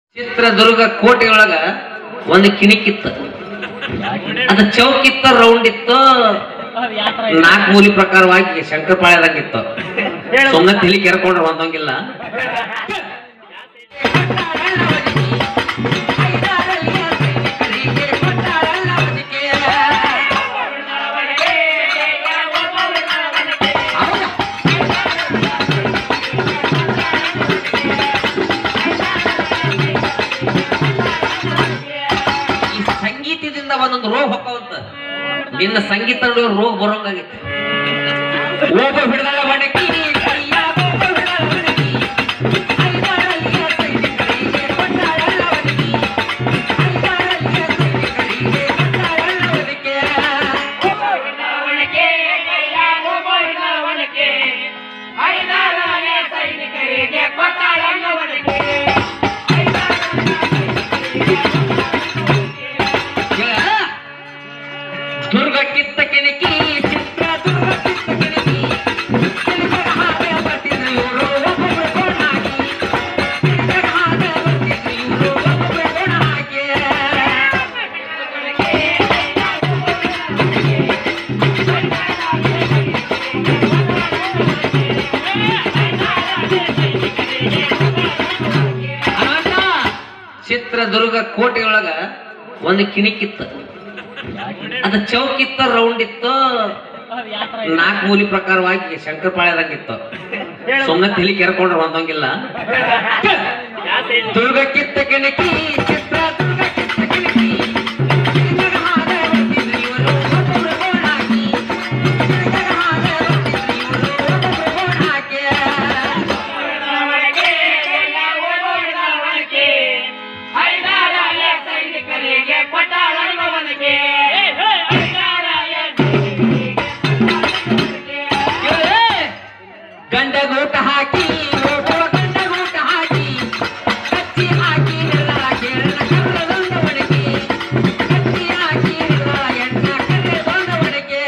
ಚಿತ್ರದುರ್ಗ ಕೋಟೆಯೊಳಗ ಒಂದು ಕಿಣಿಕಿತ್ತ ಅದು ಚೌಕಿತ್ತ ರೌಂಡ್ ಇತ್ತು ನಾಲ್ಕು ಮೂಲಿ ಪ್ರಕಾರವಾಗಿ ಶಂಕರಪಾಳ್ಯದಂಗಿತ್ತು ಸುಮ್ಮನೆ ತಲಿ ಕೆರ್ಕೊಂಡ್ರೆ ಒಂದೊಂಗಿಲ್ಲ ಈ ಸಂಗೀತದಿಂದ ಒಂದೊಂದು ರೋಗ ಹೊಕ್ಕವಂತ ನಿನ್ನ ಸಂಗೀತ ನಡುವೆ ರೋಗ ಬರೋಂಗಾಗಿತ್ತು ಓಬ ಹಿಡ್ದಳ ಒಣಗಿ, ಕೈಯ ಓಬ ಹಿಡ್ದಳ ಒಣಗಿ, ಐದಾರಲ್ಲಿಯ ಸೈನಿಕರಿಗೆ ಕೊಟ್ಟಾಳಲ್ಲ ಒಣಗಿ, ಐದಾರಲ್ಲಿಯ ಸೈನಿಕರಿಗೆ ಕೊಟ್ಟಾಳಲ್ಲ ಒಣಗಿ. ಕೇಳ? ದುರ್ಗ ಕಿತ್ತ ಕೆಣಕಿ ಚಿತ್ರ ದುರ್ಗ ಕಿತ್ತ ಕೆಣಕಿ ಕೆಳಗಡೆ ಹಾಗೆ ಬರ್ತಿದ್ರು ಇವ್ರು ಒಬ್ಬೊಬ್ರು ಕೋಣ ಹಾಕಿ ಕೆಳಗಡೆ ಹಾಗೆ ಬರ್ತಿದ್ರು ಇವ್ರು ಒಬ್ಬೊಬ್ರು ಕೋಣ ಹಾಕಿ ಅಣ್ಣ, ಚಿತ್ರದುರ್ಗ ಕೋಟೆಯೊಳಗ ಒಂದು ಕಿಣಿಕಿತ್ತ ಅದು ಚೌಕಿತ್ತ ರೌಂಡ್ ಇತ್ತು ನಾಲ್ಕು ಮೂಲಿ ಪ್ರಕಾರವಾಗಿ ಶಂಕರಪಾಳ್ಯದಂಗಿತ್ತು ಸುಮ್ಮನೆ ತಲಿ ಕೆರ್ಕೊಂಡ್ರೆ ಒಂದೊಂಗಿಲ್ಲ ದುರ್ಗ ಕಿತ್ತ ಕೆಣಕಿ ಚಿತ್ರ ದುರ್ಗ ಕಿತ್ತ ಕೆಣಕಿ ಕೆಳಗಡೆ ಹಾಗೆ ಬರ್ತಿದ್ರು ಇವರು ಒಬ್ಬೊಬ್ರು ಕೋಣ ಹಾಕಿ ಕೆಳಗಡೆ ಹಾಗೆ ಬರ್ತಿದ್ರು ಇವರು ಒಬ್ಬೊಬ್ರು ಕೋಣ ಹಾಕಿ ಗಂಡಗೂಟ ಹಾಕಿ ಓಟೋ ಗಂಡಗೂಟ ಹಾಕಿ ಕಚ್ಚಿ ಹಾಕಿ ಎಲ್ಲ ಕೇರಳ ಕರ್ರದೊಂದ ಒಣಗಿ ಕಚ್ಚಿ ಹಾಕಿ ಎಲ್ಲ ಎಣ್ಣ ಕರ್ರದೊಂದ ಒಣಗಿ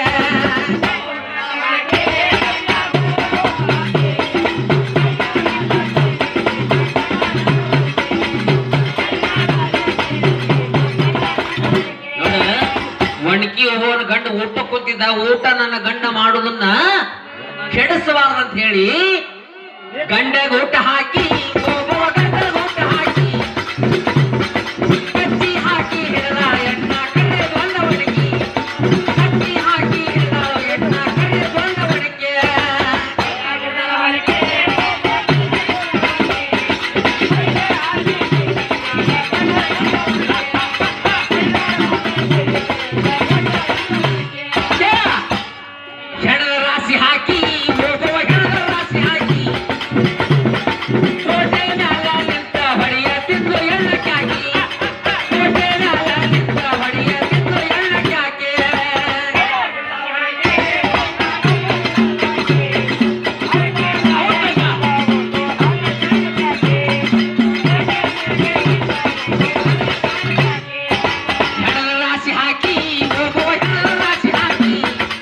ನೋಡ ಒಣಗಿ ಹೋಗೋನ ಗಂಡ ಊಟ ಕೂತಿದ್ದ ಊಟ ನನ್ನ ಗಂಡ ಮಾಡುದನ್ನ ಕೆಡಿಸಬಾರ್ದಂತ ಹೇಳಿ ಗಂಡಗ ಊಟ ಹಾಕಿ ಹೋಗುವ ಗಂಡಗ ಊಟ ಹಾಕಿ ಕಚ್ಚಿ ಹಾಕಿ ಹಿಡಿದ ಎಣ್ಣ ಕಡೆ ಬಂದ ಒಣಗಿ ಕಚ್ಚಿ ಹಾಕಿ ಹಿಡಿದ ಎಣ್ಣ ಕಡೆ ಬಂದ ಒಣಗಿ ಹೆಣದ ರಾಶಿ ಹಾಕಿ ಹೋಗುವ ಹೆಣದ ರಾಶಿ ಹಾಕಿ ಕೋಟೆ ಮ್ಯಾಲ ನಿಂತ ಹೊಡೆಯ ತಿಂದು ಎಳ್ಳಕ್ಕೆ ಹಾಕಿ ಕೋಟೆ ಮ್ಯಾಲ ನಿಂತ ಹೊಡೆಯ ತಿಂದು ಎಳ್ಳಕ್ಕೆ ಹಾಕಿ ಹೆಣದ ರಾಶಿ ಹಾಕಿ ಹೋಗುವ ಹೆಣದ ರಾಶಿ ಹಾಕಿ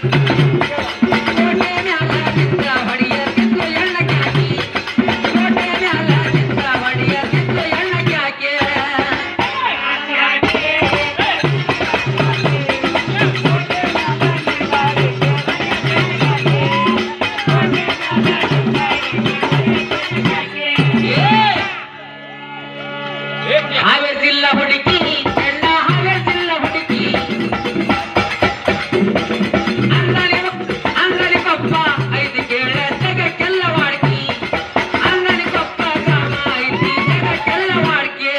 ಕೋಟೆ ಮ್ಯಾಲ ನಿಂತ ಹೊಡೆಯ ತಿಂದು ಎಳ್ಳಕ್ಕೆ ಹಾಕಿ ಕೋಟೆ ಮ್ಯಾಲ ನಿಂತ ಹೊಡೆಯ ತಿಂದು ಎಳ್ಳಕ್ಕೆ ಹಾಕಿ ಹಾವೇರಿ ಜಿಲ್ಲಾ ಹುಡುಕಿ ಎಲ್ಲ ಹಾವೇರಿ ಜಿಲ್ಲಾ ಹುಡುಕಿ ಅಂಗಡಿ ಅಂಗಡಿ ಕೊಪ್ಪ ಐದು ಕೇಳ ಜಗಕ್ಕೆಲ್ಲ ವಾಡ್ಕಿ ಅಂಗಡಿ ಕೊಪ್ಪ ಗ್ರಾಮ ಐತಿ ಜಗಕ್ಕೆಲ್ಲ ವಾಡ್ಕಿ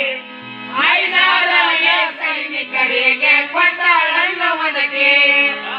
ಸೈನಿಕರಿಗೆ ಕೊಟ್ಟಾಳನ್ನ ಒದಗಿ